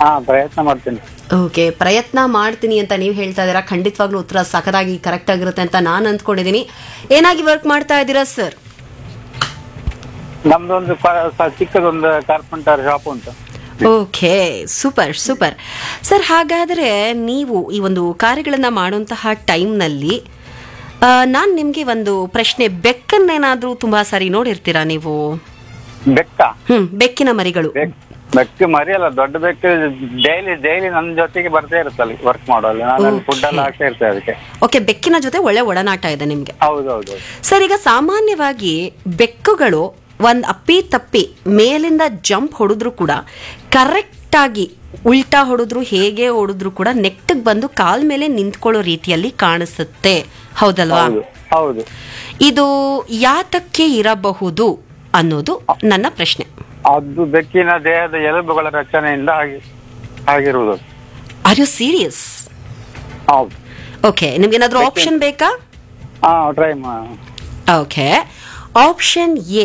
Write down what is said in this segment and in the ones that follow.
ಹಾ ಪ್ರಯತ್ನ ಮಾಡ್ತೀನಿ ಓಕೆ ಪ್ರಯತ್ನ ಮಾಡ್ತೀನಿ ಅಂತ ನೀವು ಹೇಳ್ತಾ ಇದ್ದೀರಾ ಖಂಡಿತವಾಗ್ಲೂ ಉತ್ತರ ಸಖತ್ತಾಗಿ ಕರೆಕ್ಟ್ ಆಗಿರುತ್ತೆ ಅಂತ ನಾನು ಅಂದ್ಕೊಂಡಿದ್ದೀನಿ ಏನಾಗಿ ವರ್ಕ್ ಮಾಡ್ತಾ ಇದ್ದೀರಾ ಸರ್ ನಮ್ದೊಂದು ಕ- ಸ- ಚಿಕ್ಕದೊಂದು ಕಾರ್ಪೆಂಟರ್ ಶಾಪ್ ಉಂಟು ಓಕೆ ಸೂಪರ್ ಸೂಪರ್ ಸರ್ ಹಾಗಾದರೆ ನೀವು ಈ ಒಂದು ಕಾರ್ಯಗಳನ್ನು ಮಾಡುವಂತಹ ಟೈಮ್ನಲ್ಲಿ ನಾನು ನಿಮಗೆ ಒಂದು ಪ್ರಶ್ನೆ ಬೆಕ್ಕನ್ನೇನಾದರೂ ತುಂಬ ಸಾರಿ ನೋಡಿರ್ತೀರಾ ನೀವು ಬೆಕ್ಕ ಹ್ಮ್ ಬೆಕ್ಕಿನ ಮರಿಗಳು ಬೆಕ್ ಬೆಕ್ಕು ಮರಿಯಲ್ಲ ದೊಡ್ಡ ಬೆಕ್ಕು ಡೈಲಿ ಡೈಲಿ ನನ್ನ ಜೊತೆಗೆ ಬರ್ತಾ ಇರುತ್ತಲ್ಲಿ ವರ್ಕ್ ಮಾಡೋಲ್ಲ ನಾನು ಫುಡ್ ಎಲ್ಲ ಹಾಕ್ತಾ ಇರ್ತೇವೆ ಅದಕ್ಕೆ ಓಕೆ ಬೆಕ್ಕಿನ ಜೊತೆ ಒಳ್ಳೆ ಒಡನಾಟ ಇದೆ ನಿಮಗೆ ಹೌದೌದು ಸರ್ ಈಗ ಸಾಮಾನ್ಯವಾಗಿ ಬೆಕ್ಕುಗಳು ಒಂದು ಅಪ್ಪಿ ತಪ್ಪಿ ಮೇಲಿಂದ ಜಂಪ್ ಹೊಡೆದ್ರು ಕೂಡ ಕರೆಕ್ಟಾಗಿ ಉಲ್ಟಾ ಹೊಡೆದ್ರು ಹೇಗೆ ಹೊಡೆದ್ರು ಕೂಡ ನೆಟ್ಟಿಗೆ ಬಂದು ಕಾಲ್ ಮೇಲೆ ನಿಂತ್ಕೊಳ್ಳೋ ರೀತಿಯಲ್ಲಿ ಕಾಣಿಸುತ್ತೆ ಹೌದಲ್ವಾ ಹೌದು ಹೌದು ಇದು ಯಾತಕ್ಕೆ ಇರಬಹುದು ಅನ್ನೋದು ನನ್ನ ಪ್ರಶ್ನೆ ಅದು ಬೆಕ್ಕಿನ ದೇಹದ ಎಲುಬುಗಳ ರಚನೆಯಿಂದ ಆಗಿ ಆಗಿರುವುದು ಆರ್ ಯು ಸೀರಿಯಸ್ ಹೌದು ಓಕೆ ನಿಮ್ಗೇನಾದ್ರೂ ಆಪ್ಷನ್ ಬೇಕಾ ಹಾ ಟ್ರೈ ಮಾ ಓಕೆ ಆಪ್ಷನ್ ಎ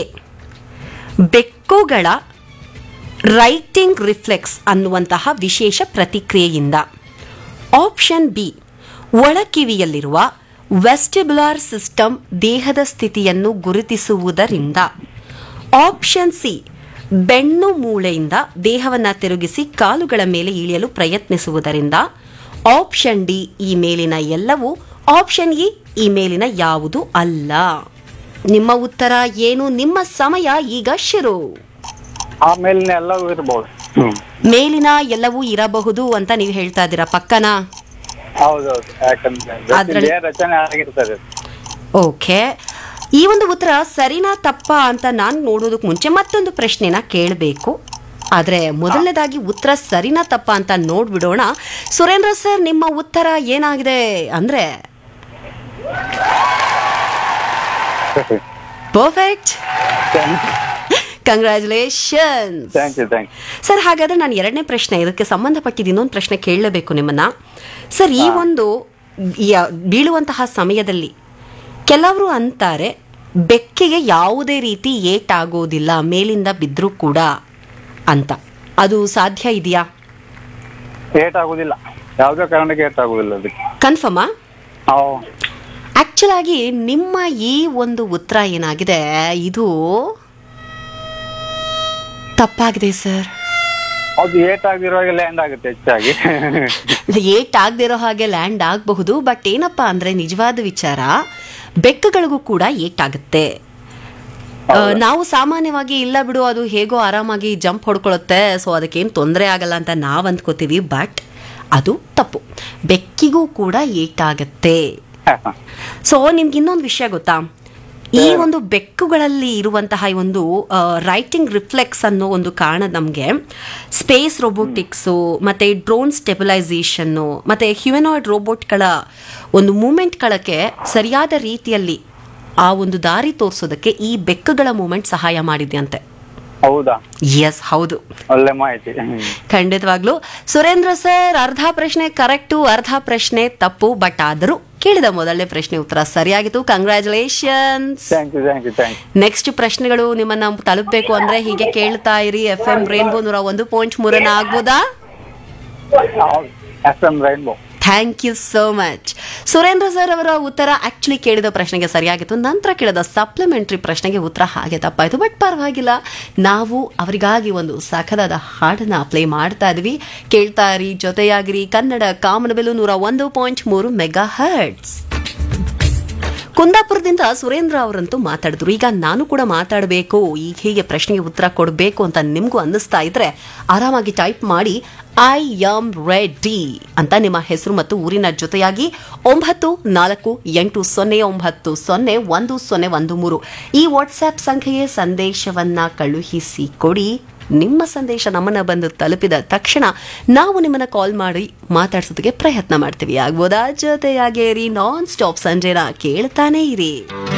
ಬೆಕ್ಕುಗಳ ರೈಟಿಂಗ್ ರಿಫ್ಲೆಕ್ಸ್ ಅನ್ನುವಂತಹ ವಿಶೇಷ ಪ್ರತಿಕ್ರಿಯೆಯಿಂದ ಆಪ್ಷನ್ ಬಿ ಒಳಕಿವಿಯಲ್ಲಿರುವ ವೆಸ್ಟಿಬ್ಯುಲಾರ್ ಸಿಸ್ಟಮ್ ದೇಹದ ಸ್ಥಿತಿಯನ್ನು ಗುರುತಿಸುವುದರಿಂದ ಆಪ್ಷನ್ ಸಿ ಬೆನ್ನು ಮೂಳೆಯಿಂದ ದೇಹವನ್ನು ತಿರುಗಿಸಿ ಕಾಲುಗಳ ಮೇಲೆ ಇಳಿಯಲು ಪ್ರಯತ್ನಿಸುವುದರಿಂದ ಆಪ್ಷನ್ ಡಿ ಈ ಮೇಲಿನ ಎಲ್ಲವೂ ಆಪ್ಷನ್ ಇ ಈ ಮೇಲಿನ ಯಾವುದು ಅಲ್ಲ ನಿಮ್ಮ ಉತ್ತರ ಏನು ನಿಮ್ಮ ಸಮಯ ಈಗ ಶುರು ಆಮೇಲಿನ ಎಲ್ಲವೂ ಇರ್ಬೋದು ಹ್ಮ್ ಮೇಲಿನ ಎಲ್ಲವೂ ಇರಬಹುದು ಅಂತ ನೀವು ಹೇಳ್ತಾ ಇದ್ದೀರಾ ಪಕ್ಕನಾ ಹೌದೌದು ಯಾಕಂದ್ರೆ ಬೆಕ್ಕಿನ ಅದ್ರಲ್ಲಿ- ದೇಹ ರಚನೆ ಆಗಿರ್ತದೆ ಓಕೆ ಈ ಒಂದು ಉತ್ತರ ಸರಿನಾ ತಪ್ಪಾ ಅಂತ ನಾನು ನೋಡೋದಕ್ಕೆ ಮುಂಚೆ ಮತ್ತೊಂದು ಪ್ರಶ್ನೆನ ಕೇಳಬೇಕು ಆದರೆ ಮೊದಲನೇದಾಗಿ ಉತ್ತರ ಸರಿನಾ ತಪ್ಪಾ ಅಂತ ನೋಡ್ಬಿಡೋಣ ಸುರೇಂದ್ರ ಸರ್ ನಿಮ್ಮ ಉತ್ತರ ಏನಾಗಿದೆ ಅಂದ್ರೆ perfect congratulations thank you thank sir ಹಾಗಾದ್ರೆ ನಾನು ಎರಡನೇ ಪ್ರಶ್ನೆ ಇದಕ್ಕೆ ಸಂಬಂಧಪಟ್ಟಿದ್ದು ಇನ್ನೊಂದು ಪ್ರಶ್ನೆ ಕೇಳಲೇಬೇಕು ನಿಮ್ಮನ್ನ ಸರ್ ಈ ಒಂದು ಯ- ಬೀಳುವಂತಹ ಸಮಯದಲ್ಲಿ ಕೆಲವರು ಅಂತಾರೆ ಬೆಕ್ಕಿಗೆ ಯಾವುದೇ ರೀತಿ ಏಟಾಗೋದಿಲ್ಲ ಮೇಲಿಂದ ಬಿದ್ದರೂ ಕೂಡ ಅಂತ ಅದು ಸಾಧ್ಯ ಇದೆಯಾ ಏಟ್ ಆಗುದಿಲ್ಲ ಯಾವುದೇ ಕಾರಣಕ್ಕೆ ಏಟ್ ಆಗುದಿಲ್ಲ ಅದಕ್ಕೆ ಕನ್ಫರ್ಮಾ ನಾವು ಆಕ್ಚುಲ್ ಆಗಿ ನಿಮ್ಮ ಈ ಒಂದು ಉತ್ತರ ಏನಾಗಿದೆ ಇದು ತಪ್ಪಾಗಿದೆ ಸರ್ ಅದು ಏಟ್ ಆಗಿರುವಾಗ ಲ್ಯಾಂಡ್ ಆಗುತ್ತೆ ಹೆಚ್ಚಾಗಿ ಏಟ್ ಆಗದಿರೋ ಹಾಗೆ ಲ್ಯಾಂಡ್ ಆಗಬಹುದು ಬಟ್ ಏನಪ್ಪಾ ಅಂದ್ರೆ ನಿಜವಾದ ವಿಚಾರ ಬೆಕ್ಕುಗಳಿಗೂ ಕೂಡ ಏಟಾಗುತ್ತೆ ಆ, ನಾವು ಸಾಮಾನ್ಯವಾಗಿ ಇಲ್ಲ ಬಿಡು ಅದು ಹೇಗೋ ಆರಾಮಾಗಿ ಜಂಪ್ ಹೊಡ್ಕೊಳ್ಳುತ್ತೆ ಸೊ ಅದಕ್ಕೇನು ತೊಂದರೆ ಆಗಲ್ಲ ಅಂತ ನಾವು ಅಂದ್ಕೋತೀವಿ ಬಟ್ ಅದು ತಪ್ಪು ಬೆಕ್ಕಿಗೂ ಕೂಡ ಏಟಾಗತ್ತೆ ಸೊ ನಿಮ್ಗೆ ಇನ್ನೊಂದು ವಿಷಯ ಗೊತ್ತಾ ಈ ಒಂದು ಬೆಕ್ಕುಗಳಲ್ಲಿ ಇರುವಂತಹ ಈ ಒಂದು ರೈಟಿಂಗ್ ರಿಫ್ಲೆಕ್ಸ್ ಅನ್ನೋ ಒಂದು ಕಾರಣ ನಮಗೆ ಸ್ಪೇಸ್ ರೋಬೋಟಿಕ್ಸು ಮತ್ತೆ ಡ್ರೋನ್ ಸ್ಟೆಬಿಲೈಸೇಷನ್ನು ಮತ್ತೆ ಹ್ಯೂಮನಾಯ್ಡ್ ರೋಬೋಟ್ಗಳ ಒಂದು ಮೂಮೆಂಟ್ಗಳಕ್ಕೆ ಸರಿಯಾದ ರೀತಿಯಲ್ಲಿ ಆ ಒಂದು ದಾರಿ ತೋರಿಸೋದಕ್ಕೆ ಈ ಬೆಕ್ಕುಗಳ ಮೂಮೆಂಟ್ ಸಹಾಯ ಮಾಡಿದೆ ಅಂತೆ ಹೌದಾ ಎಸ್ ಹೌದು ಒಳ್ಳೆ ಮಾಹಿತಿ ಖಂಡಿತವಾಗ್ಲು ಸುರೇಂದ್ರ ಸರ್ ಅರ್ಧ ಪ್ರಶ್ನೆ ಕರೆಕ್ಟು ಅರ್ಧ ಪ್ರಶ್ನೆ ತಪ್ಪು ಬಟ್ ಆದರೂ ಕೇಳಿದ ಮೊದಲನೇ ಪ್ರಶ್ನೆ ಉತ್ತರ ಸರಿಯಾಗಿತ್ತು congratulations thank you thank you thank next ಪ್ರಶ್ನೆಗಳು ನಿಮ್ಮನ್ನ ತಲುಪಬೇಕು ಅಂದ್ರೆ ಹೀಗೆ ಕೇಳ್ತಾ ಇರಿ ಎಫ್ ಎಂ ರೇನ್ಬೋ ನೂರ ಒಂದು ಪಾಯಿಂಟ್ ಮೂರನ್ನ ಆಗ್ಬೋದಾ you F M rainbow thank you so much Surendra sir ಅವರ ಉತ್ತರ ಆಕ್ಚುಲಿ ಕೇಳಿದ ಪ್ರಶ್ನೆಗೆ ಸರಿಯಾಗಿತ್ತು ನಂತರ ಕೇಳಿದ ಸಪ್ಲಿಮೆಂಟ್ರಿ ಪ್ರಶ್ನೆಗೆ ಉತ್ತರ ಹಾಗೆ ತಪ್ಪಾಯಿತು ಬಟ್ ಪರವಾಗಿಲ್ಲ ನಾವು ಅವರಿಗಾಗಿ ಒಂದು ಸಖದಾದ ಹಾಡನ್ನ ಪ್ಲೇ ಮಾಡ್ತಾ ಇದ್ವಿ ಕೇಳ್ತಾ ಇರಿ ಜೊತೆಯಾಗಿರಿ ಕನ್ನಡ ಕಾಮನಬೆಲು ನೂರ ಒಂದು ಪಾಯಿಂಟ್ ಮೂರು ಮೆಗಾ ಹರ್ಟ್ಸ್ ಕುಂದಾಪುರದಿಂದ ಸುರೇಂದ್ರ ಅವರಂತೂ ಮಾತಾಡಿದ್ರು ಈಗ ನಾನು ಕೂಡ ಮಾತಾಡಬೇಕು ಈಗ ಹೀಗೆ ಪ್ರಶ್ನೆಗೆ ಉತ್ತರ ಕೊಡಬೇಕು ಅಂತ ನಿಮಗೂ ಅನ್ನಿಸ್ತಾ ಇದ್ರೆ ಆರಾಮಾಗಿ ಟೈಪ್ ಮಾಡಿ ಐ ಆಮ್ ರೆಡಿ ಅಂತ ನಿಮ್ಮ ಹೆಸರು ಮತ್ತು ಊರಿನ ಜೊತೆಯಾಗಿ ಒಂಬತ್ತು ನಾಲ್ಕು ಎಂಟು ಸೊನ್ನೆ ಒಂಬತ್ತು ಸೊನ್ನೆ ಒಂದು ಸೊನ್ನೆ ಒಂದು ಮೂರು ಈ ವಾಟ್ಸ್ಆ್ಯಪ್ ಸಂಖ್ಯೆಗೆ ಸಂದೇಶವನ್ನ ಕಳುಹಿಸಿ ಕೊಡಿ ನಿಮ್ಮ ಸಂದೇಶ ನಮ್ಮನ್ನ ಬಂದು ತಲುಪಿದ ತಕ್ಷಣ ನಾವು ನಿಮ್ಮನ್ನ ಕಾಲ್ ಮಾಡಿ ಮಾತಾಡ್ಸೋದಕ್ಕೆ ಪ್ರಯತ್ನ ಮಾಡ್ತೀವಿ ಆಗ್ಬೋದಾ ಜೊತೆಯಾಗೇರಿ ನಾನ್ ಸ್ಟಾಪ್ ಸಂಜೆನ ಕೇಳ್ತಾನೆ ಇರಿ